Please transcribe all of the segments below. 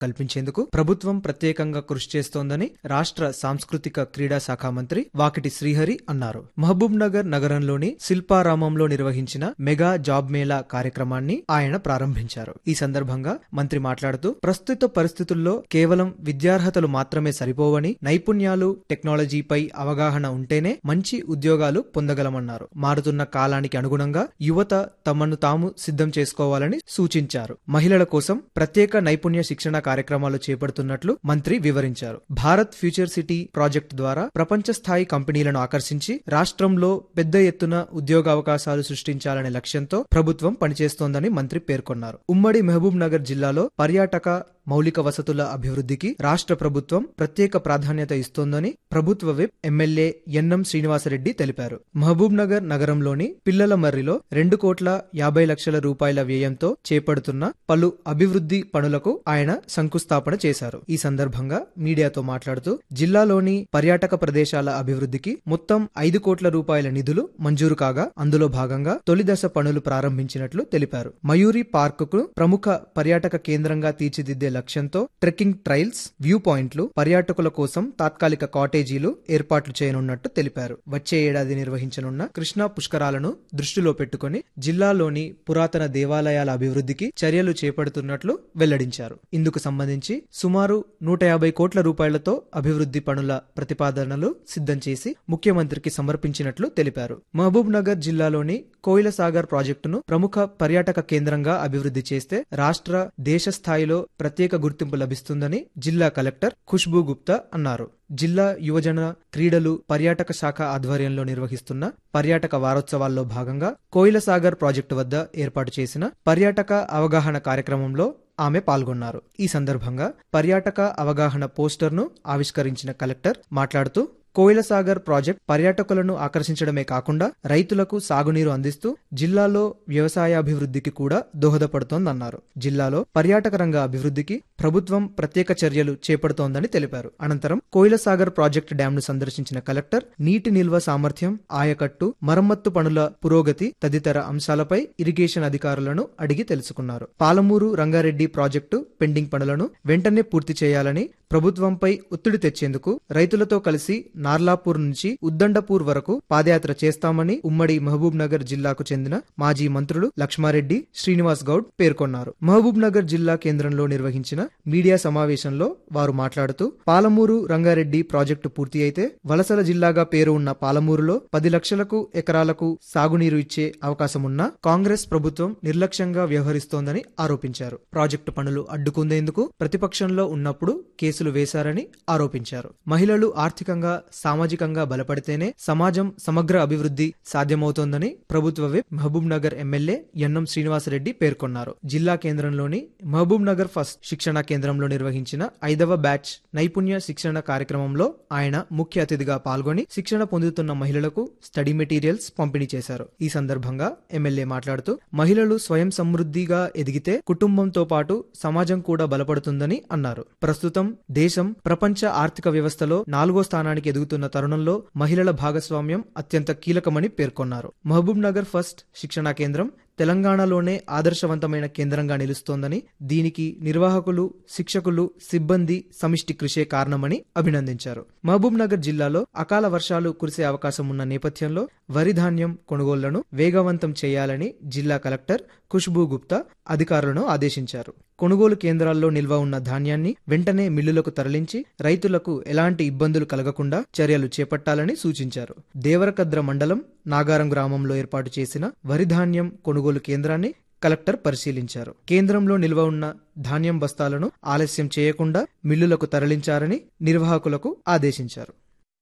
కల్పించేందుకు ప్రభుత్వం ప్రత్యేకంగా కృషి చేస్తోందని రాష్ట్ర సాంస్కృతిక క్రీడా శాఖ మంత్రి వాకిటి శ్రీహరి అన్నారు మహబూబ్ నగర్ నగరంలోని శిల్పారామంలో నిర్వహించిన మెగా జాబ్ మేళా కార్యక్రమాన్ని ఆయన ప్రారంభించారు ఈ సందర్భంగా మంత్రి మాట్లాడుతూ ప్రస్తుత పరిస్థితుల్లో కేవలం విద్యార్హతలు మాత్రమే సరిపోవని నైపుణ్యాలు టెక్నాలజీపై అవగాహన ఉంటేనే మంచి ఉద్యోగాలు పొందగలమన్నారు మారుతున్న కాలానికి అనుగుణంగా యువత తమను తాము సిద్ధం చేసుకోవాలని సూచించారు మహిళల కోసం ప్రత్యేక నైపుణ్య శిక్షణ కార్యక్రమాలు చేపడుతున్నట్లు మంత్రి వివరించారు భారత్ ఫ్యూచర్ సిటీ ప్రాజెక్టు ద్వారా ప్రపంచ స్థాయి కంపెనీలను ఆకర్షించి రాష్ట్రంలో పెద్ద ఎత్తున ఉద్యోగావకాశాలు సృష్టించాలనే లక్ష్యంతో ప్రభుత్వం పనిచేస్తోందని మంత్రి పేర్కొన్నారు ఉమ్మడి మహబూబ్ నగర్ జిల్లాలో పర్యాటక మౌలిక వసతుల అభివృద్ధికి రాష్ట్ర ప్రభుత్వం ప్రత్యేక ప్రాధాన్యత ఇస్తోందని ప్రభుత్వ విప్ ఎమ్మెల్యే ఎన్ఎం శ్రీనివాసరెడ్డి తెలిపారు మహబూబ్ నగర్ నగరంలోని పిల్లల మర్రిలో రెండు కోట్ల యాభై లక్షల రూపాయల వ్యయంతో చేపడుతున్న పలు అభివృద్ధి పనులకు ఆయన శంకుస్థాపన చేశారు ఈ సందర్భంగా మీడియాతో మాట్లాడుతూ జిల్లాలోని పర్యాటక ప్రదేశాల అభివృద్ధికి మొత్తం ఐదు కోట్ల రూపాయల నిధులు మంజూరు కాగా అందులో భాగంగా తొలి దశ పనులు ప్రారంభించినట్లు తెలిపారు మయూరి పార్కుకు ప్రముఖ పర్యాటక కేంద్రంగా తీర్చిదిద్దే లక్ష్యంతో ట్రెక్కింగ్ ట్రైల్స్ వ్యూ పాయింట్లు పర్యాటకుల కోసం తాత్కాలిక కాటేజీలు ఏర్పాట్లు చేయనున్నట్టు తెలిపారు వచ్చే ఏడాది నిర్వహించనున్న కృష్ణా పుష్కరాలను దృష్టిలో పెట్టుకుని జిల్లాలోని పురాతన దేవాలయాల అభివృద్ధికి చర్యలు చేపడుతున్నట్లు వెల్లడించారు ఇందుకు సంబంధించి సుమారు నూట యాభై కోట్ల రూపాయలతో అభివృద్ధి పనుల ప్రతిపాదనలు సిద్ధం చేసి ముఖ్యమంత్రికి సమర్పించినట్లు తెలిపారు మహబూబ్ నగర్ జిల్లాలోని కోయిలసాగర్ ప్రాజెక్టును ప్రముఖ పర్యాటక కేంద్రంగా అభివృద్ధి చేస్తే రాష్ట్ర దేశ స్థాయిలో ప్రత్యేక గుర్తింపు లభిస్తుందని జిల్లా కలెక్టర్ ఖుష్బూ గుప్తా అన్నారు జిల్లా యువజన క్రీడలు పర్యాటక శాఖ ఆధ్వర్యంలో నిర్వహిస్తున్న పర్యాటక వారోత్సవాల్లో భాగంగా కోయిలసాగర్ ప్రాజెక్టు వద్ద ఏర్పాటు చేసిన పర్యాటక అవగాహన కార్యక్రమంలో ఆమె పాల్గొన్నారు ఈ సందర్భంగా పర్యాటక అవగాహన పోస్టర్ను ఆవిష్కరించిన కలెక్టర్ మాట్లాడుతూ కోయిలసాగర్ ప్రాజెక్ట్ పర్యాటకులను ఆకర్షించడమే కాకుండా రైతులకు సాగునీరు అందిస్తూ జిల్లాలో వ్యవసాయాభివృద్ధికి కూడా దోహదపడుతోందన్నారు జిల్లాలో పర్యాటక రంగ అభివృద్ధికి ప్రభుత్వం ప్రత్యేక చర్యలు చేపడుతోందని తెలిపారు అనంతరం కోయిలసాగర్ ప్రాజెక్టు డ్యాంను సందర్శించిన కలెక్టర్ నీటి నిల్వ సామర్థ్యం ఆయకట్టు మరమ్మత్తు పనుల పురోగతి తదితర అంశాలపై ఇరిగేషన్ అధికారులను అడిగి తెలుసుకున్నారు పాలమూరు రంగారెడ్డి ప్రాజెక్టు పెండింగ్ పనులను వెంటనే పూర్తి చేయాలని ప్రభుత్వంపై ఒత్తిడి తెచ్చేందుకు రైతులతో కలిసి నార్లాపూర్ నుంచి ఉద్దండపూర్ వరకు పాదయాత్ర చేస్తామని ఉమ్మడి మహబూబ్ నగర్ జిల్లాకు చెందిన మాజీ మంత్రులు లక్ష్మారెడ్డి శ్రీనివాస్ గౌడ్ పేర్కొన్నారు మహబూబ్ నగర్ జిల్లా కేంద్రంలో నిర్వహించిన మీడియా సమావేశంలో వారు మాట్లాడుతూ పాలమూరు రంగారెడ్డి ప్రాజెక్టు పూర్తి అయితే వలసల జిల్లాగా పేరు ఉన్న పాలమూరులో పది లక్షలకు ఎకరాలకు సాగునీరు ఇచ్చే అవకాశమున్నా కాంగ్రెస్ ప్రభుత్వం నిర్లక్ష్యంగా వ్యవహరిస్తోందని ఆరోపించారు ప్రాజెక్టు పనులు అడ్డుకుందేందుకు ప్రతిపక్షంలో ఉన్నప్పుడు కేసులు వేశారని ఆరోపించారు మహిళలు ఆర్థికంగా సామాజికంగా బలపడితేనే సమాజం సమగ్ర అభివృద్ధి సాధ్యమవుతోందని ప్రభుత్వ విప్ మహబూబ్ నగర్ ఎమ్మెల్యే ఎన్నం శ్రీనివాసరెడ్డి పేర్కొన్నారు జిల్లా కేంద్రంలోని మహబూబ్ నగర్ ఫస్ట్ శిక్షణ కేంద్రంలో నిర్వహించిన ఐదవ బ్యాచ్ నైపుణ్య శిక్షణ కార్యక్రమంలో ఆయన ముఖ్య అతిథిగా పాల్గొని శిక్షణ పొందుతున్న మహిళలకు స్టడీ మెటీరియల్స్ పంపిణీ చేశారు ఈ సందర్భంగా ఎమ్మెల్యే మాట్లాడుతూ మహిళలు స్వయం సమృద్ధిగా ఎదిగితే కుటుంబంతో పాటు సమాజం కూడా బలపడుతుందని అన్నారు ప్రస్తుతం దేశం ప్రపంచ ఆర్థిక వ్యవస్థలో నాలుగో స్థానానికి ఎదుగుతున్న తరుణంలో మహిళల భాగస్వామ్యం అత్యంత కీలకమని పేర్కొన్నారు మహబూబ్ నగర్ ఫస్ట్ శిక్షణా కేంద్రం తెలంగాణలోనే ఆదర్శవంతమైన కేంద్రంగా నిలుస్తోందని దీనికి నిర్వాహకులు శిక్షకులు సిబ్బంది సమిష్టి కృషే కారణమని అభినందించారు మహబూబ్ నగర్ జిల్లాలో అకాల వర్షాలు కురిసే అవకాశం ఉన్న నేపథ్యంలో వరి ధాన్యం కొనుగోళ్లను వేగవంతం చేయాలని జిల్లా కలెక్టర్ ఖుష్బూ గుప్తా అధికారులను ఆదేశించారు కొనుగోలు కేంద్రాల్లో నిల్వ ఉన్న ధాన్యాన్ని వెంటనే మిల్లులకు తరలించి రైతులకు ఎలాంటి ఇబ్బందులు కలగకుండా చర్యలు చేపట్టాలని సూచించారు దేవరకద్ర మండలం నాగారం గ్రామంలో ఏర్పాటు చేసిన వరి ధాన్యం కొనుగోలు కేంద్రాన్ని కలెక్టర్ పరిశీలించారు కేంద్రంలో నిల్వ ఉన్న ధాన్యం బస్తాలను ఆలస్యం చేయకుండా మిల్లులకు తరలించారని నిర్వాహకులకు ఆదేశించారు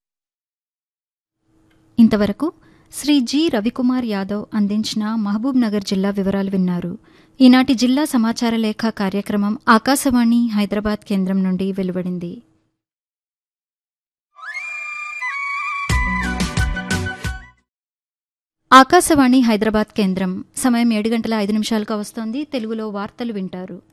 ఇంతవరకు శ్రీ జి రవికుమార్ యాదవ్ అందించిన మహబూబ్ నగర్ జిల్లా వివరాలు విన్నారు ఈనాటి జిల్లా సమాచార లేఖ కార్యక్రమం ఆకాశవాణి హైదరాబాద్ కేంద్రం నుండి వెలువడింది ఆకాశవాణి హైదరాబాద్ కేంద్రం సమయం ఏడు గంటల ఐదు నిమిషాలుగా వస్తోంది తెలుగులో వార్తలు వింటారు